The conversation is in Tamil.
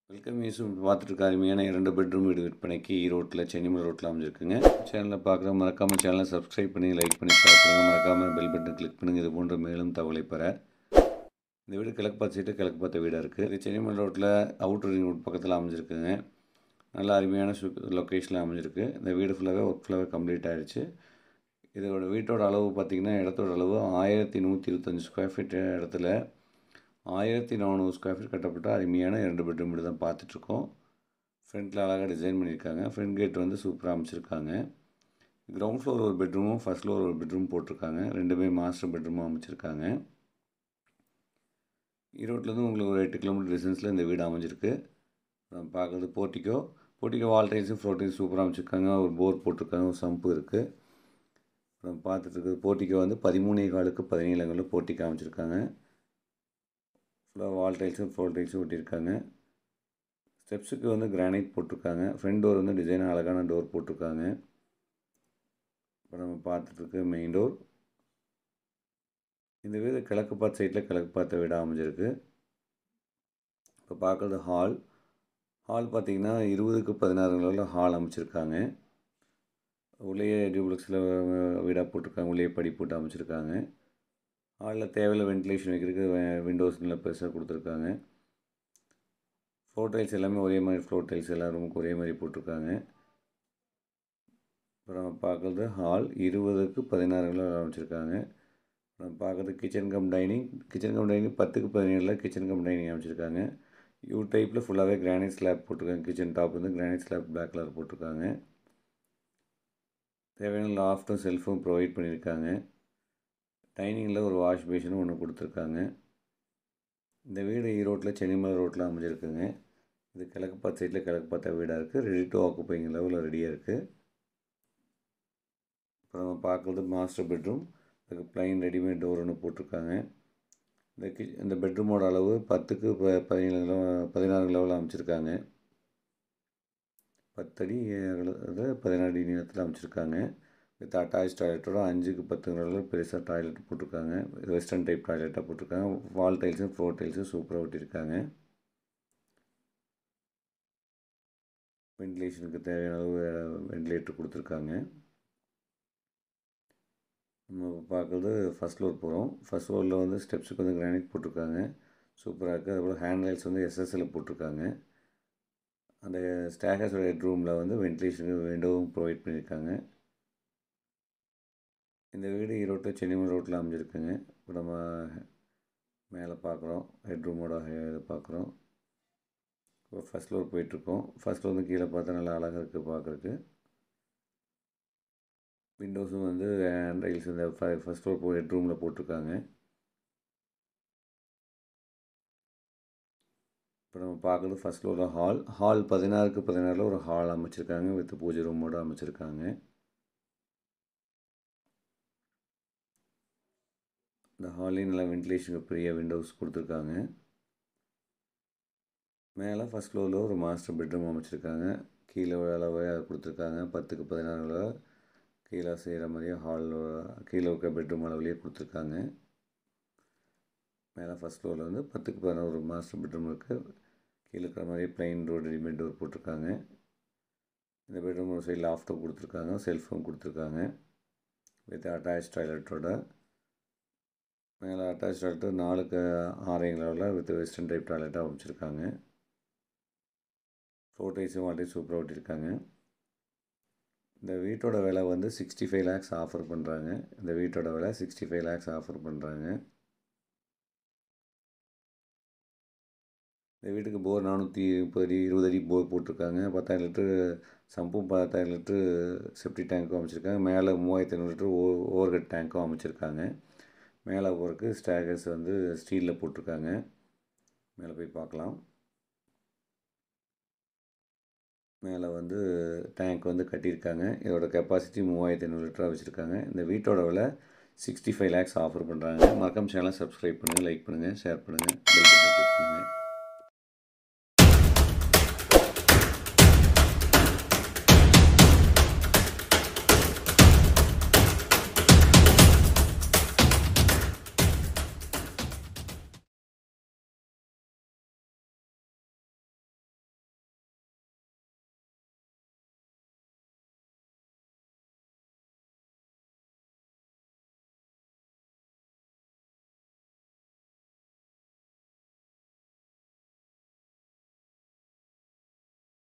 வெல்கம் யூஸ் பார்த்துட்டு இருக்க அருமையான இரண்டு பெட்ரூம் வீடு விற்பனைக்கு ஈரோட்டில் சென்னிமலை ரோட்டில் அமைஞ்சிருக்குங்க சேனலை பார்க்குற மறக்காமல் சேனலை சப்ஸ்கிரைப் பண்ணி லைக் பண்ணி ஷேர் பண்ணுங்கள் மறக்காமல் பெல் பட்டன் கிளிக் பண்ணுங்கள் இது போன்ற மேலும் தகவலை பெற இந்த வீடு கிழக்கு பார்த்த சைட்டு கிழக்கு பார்த்த வீடாக இருக்குது இது சென்னிமலை ரோட்டில் அவுட்டர் ரிங் ரோட் பக்கத்தில் அமைஞ்சிருக்குங்க நல்ல அருமையான சு லொக்கேஷனில் அமைஞ்சிருக்கு இந்த வீடு ஃபுல்லாகவே ஒர்க் ஃபுல்லாகவே கம்ப்ளீட் ஆகிடுச்சு இதோட வீட்டோட அளவு பார்த்திங்கன்னா இடத்தோட அளவு ஆயிரத்தி நூற்றி இருபத்தஞ்சி ஸ்கொயர் ஃபீட் இடத்துல ஆயிரத்தி நானூறு ஸ்கொயர் ஃபீட் கட்டப்பட்ட அருமையான இரண்டு பெட்ரூம் வீடு தான் பார்த்துட்ருக்கோம் ஃப்ரண்ட்டில் அழகாக டிசைன் பண்ணியிருக்காங்க ஃப்ரண்ட் கேட் வந்து சூப்பராக அமைச்சிருக்காங்க கிரவுண்ட் ஃப்ளோர் ஒரு பெட்ரூமும் ஃபஸ்ட் ஃப்ளோர் ஒரு பெட்ரூம் போட்டிருக்காங்க ரெண்டுமே மாஸ்டர் பெட்ரூமும் அமைச்சிருக்காங்க ஈரோட்லேருந்து உங்களுக்கு ஒரு எட்டு கிலோமீட்டர் டிஸ்டன்ஸில் இந்த வீடு அமைஞ்சிருக்கு நம்ம பார்க்குறது போர்ட்டிக்கோ போர்ட்டிக்கோ வால் டைல்ஸும் ஃப்ளோர் டைல்ஸ் சூப்பராக அமைச்சிருக்காங்க ஒரு போர் போட்டிருக்காங்க ஒரு சம்பு இருக்குது நம்ம பார்த்துட்டு இருக்குது போர்ட்டிக்கோ வந்து பதிமூணே காலுக்கு பதினேழு அங்குல போர்ட்டிக்கோ அமைச்சிருக்காங்க ஃபுல்லாக வால் டைல்ஸும் ஃப்ளோர் டைல்ஸும் ஒட்டியிருக்காங்க ஸ்டெப்ஸுக்கு வந்து கிரானைட் போட்டிருக்காங்க ஃப்ரண்ட் டோர் வந்து டிசைனாக அழகான டோர் போட்டிருக்காங்க இப்போ நம்ம பார்த்துட்ருக்கு மெயின் டோர் இந்த வீடு கிழக்கு பார்த்த சைட்டில் கிழக்கு பார்த்த வீடாக அமைஞ்சிருக்கு இப்போ பார்க்குறது ஹால் ஹால் பார்த்திங்கன்னா இருபதுக்கு பதினாறு லெவலில் ஹால் அமைச்சிருக்காங்க உள்ளேயே டியூப்ளெக்ஸில் வீடாக போட்டிருக்காங்க உள்ளேயே படி போட்டு அமைச்சிருக்காங்க ஹாலில் தேவையில்ல வென்டிலேஷன் வைக்கிறதுக்கு விண்டோஸ் நல்லா பெருசாக கொடுத்துருக்காங்க ஃப்ளோர் டைல்ஸ் எல்லாமே ஒரே மாதிரி ஃப்ளோர் டைல்ஸ் எல்லா ரூமுக்கு ஒரே மாதிரி போட்டிருக்காங்க அப்புறம் பார்க்குறது ஹால் இருபதுக்கு பதினாறுல அமைச்சிருக்காங்க அப்புறம் பார்க்குறது kitchen cum dining kitchen cum dining பத்துக்கு பதினேழில் கிச்சன் கம் டைனிங் அமைச்சிருக்காங்க யூ டைப்பில் ஃபுல்லாகவே கிரானைட் ஸ்லாப் போட்டிருக்காங்க கிச்சன் டாப் வந்து கிரானைட் ஸ்லாப் பிளாக் கலர் போட்டிருக்காங்க தேவையான லாஃப்ட்டும் செல்ஃபும் ப்ரொவைட் பண்ணியிருக்காங்க டைனிங்கில் ஒரு வாஷ் பேஷனும் ஒன்று கொடுத்துருக்காங்க இந்த வீடு ஈரோட்டில் சென்னிமலை ரோட்டில் அமைஞ்சிருக்குங்க இது கிழக்கு பார்த்த சைட்டில் கிழக்கு பார்த்த வீடாக இருக்குது ரெடி டு ஆக்குப்பைங்க லெவலில் ரெடியாக இருக்குது அப்புறம் நம்ம பார்க்குறது மாஸ்டர் பெட்ரூம் அதுக்கு ப்ளைன் ரெடிமேட் டோர் ஒன்று போட்டிருக்காங்க இந்த கி இந்த பெட்ரூமோட அளவு பத்துக்கு ப பதினேழு கிலோ பதினாறு லெவலில் அமைச்சிருக்காங்க பத்தடி அது பதினாறு அடி நீளத்தில் அமைச்சிருக்காங்க வித் அட்டாச் டாய்லெட்டோட அஞ்சுக்கு பத்துங்கிற பெருசாக டாய்லெட் போட்டிருக்காங்க வெஸ்டர்ன் டைப் டாய்லெட்டாக போட்டிருக்காங்க வால் டைல்ஸும் ஃப்ளோர் டைல்ஸும் சூப்பராக ஒட்டியிருக்காங்க வென்டிலேஷனுக்கு தேவையான அளவு வென்டிலேட்டர் கொடுத்துருக்காங்க நம்ம பார்க்குறது ஃபஸ்ட் ஃப்ளோர் போகிறோம் ஃபஸ்ட் ஃப்ளோரில் வந்து ஸ்டெப்ஸுக்கு வந்து கிரானைட் போட்டிருக்காங்க சூப்பராக இருக்குது அதுபோல் ஹேண்ட் ரைல்ஸ் வந்து எஸ்எஸ்எல் போட்டிருக்காங்க அந்த ஸ்டேகர்ஸோட ஹெட் ரூமில் வந்து வென்டிலேஷனுக்கு விண்டோவும் ப்ரொவைட் பண்ணியிருக்காங்க இந்த வீடு ஈரோட்டில் சென்னிமலை ரோட்டில் அமைஞ்சிருக்குங்க இப்போ நம்ம மேலே பார்க்குறோம் ஹெட்ரூமோட இது பார்க்குறோம் இப்போ ஃபஸ்ட் ஃப்ளோர் போயிட்டுருக்கோம் ஃபஸ்ட் ஃப்ளோர் வந்து கீழே பார்த்தா நல்லா அழகாக இருக்குது பார்க்குறக்கு விண்டோஸும் வந்து ஹேண்ட் ரைல்ஸ் இந்த ஃபஸ்ட் ஃப்ளோர் போ ஹெட்ரூமில் போட்டிருக்காங்க இப்போ நம்ம பார்க்குறது ஃபஸ்ட் ஃப்ளோரில் ஹால் ஹால் பதினாறுக்கு பதினாறில் ஒரு ஹால் அமைச்சிருக்காங்க வித் பூஜை ரூமோடு அமைச்சிருக்காங்க இந்த ஹாலையும் நல்லா வென்டிலேஷனுக்கு பெரிய விண்டோஸ் கொடுத்துருக்காங்க மேலே ஃபஸ்ட் ஃப்ளோரில் ஒரு மாஸ்டர் பெட்ரூம் அமைச்சிருக்காங்க கீழே அளவு கொடுத்துருக்காங்க பத்துக்கு பதினாறு கீழே செய்கிற மாதிரியே ஹாலில் கீழே இருக்க பெட்ரூம் அளவுலேயே கொடுத்துருக்காங்க மேலே ஃபஸ்ட் ஃப்ளோரில் வந்து பத்துக்கு பதினோரு மாஸ்டர் பெட்ரூம் இருக்குது கீழே இருக்கிற மாதிரி ப்ளைன் டோர் ரெடிமேட் டோர் போட்டிருக்காங்க இந்த பெட்ரூம் ஒரு சைடில் லாஃப்ட்டும் கொடுத்துருக்காங்க செல்ஃபும் கொடுத்துருக்காங்க வித் அட்டாச் டாய்லெட்டோட மேலே அட்டாச் டாய்லெட்டு நாலுக்கு ஆறேங்க லெவலில் வித் வெஸ்டர்ன் டைப் டாய்லெட்டாக அமைச்சிருக்காங்க ஃப்ளோர் டைஸும் வாட்டையும் சூப்பராக ஒட்டியிருக்காங்க இந்த வீட்டோட விலை வந்து சிக்ஸ்டி ஃபைவ் லேக்ஸ் ஆஃபர் பண்ணுறாங்க இந்த வீட்டோட விலை சிக்ஸ்டி ஃபைவ் லேக்ஸ் ஆஃபர் பண்ணுறாங்க இந்த வீட்டுக்கு போர் நானூற்றி முப்பது அடி இருபது அடி போர் போட்டிருக்காங்க பத்தாயிரம் லிட்ரு சம்பும் பத்தாயிரம் லிட்ரு செப்டி டேங்க்கும் அமைச்சிருக்காங்க மேலே மூவாயிரத்தி ஐநூறு லிட்ரு ஓ ஓவர்ஹெட் டேங்க்கும் அமைச்சிருக்காங்க மேலே போகிறதுக்கு ஸ்டேகர்ஸ் வந்து ஸ்டீலில் போட்டிருக்காங்க மேலே போய் பார்க்கலாம் மேலே வந்து டேங்க் வந்து கட்டியிருக்காங்க இதோட கெப்பாசிட்டி மூவாயிரத்தி ஐநூறு லிட்டராக வச்சுருக்காங்க இந்த வீட்டோட விலை சிக்ஸ்டி ஃபைவ் லேக்ஸ் ஆஃபர் பண்ணுறாங்க மறக்காம சேனலை சப்ஸ்கிரைப் பண்ணுங்கள் லைக் பண்ணுங்கள் ஷேர் பண்ணுங்கள் பெல் பட்டன் கிளிக் பண்ணுங்கள்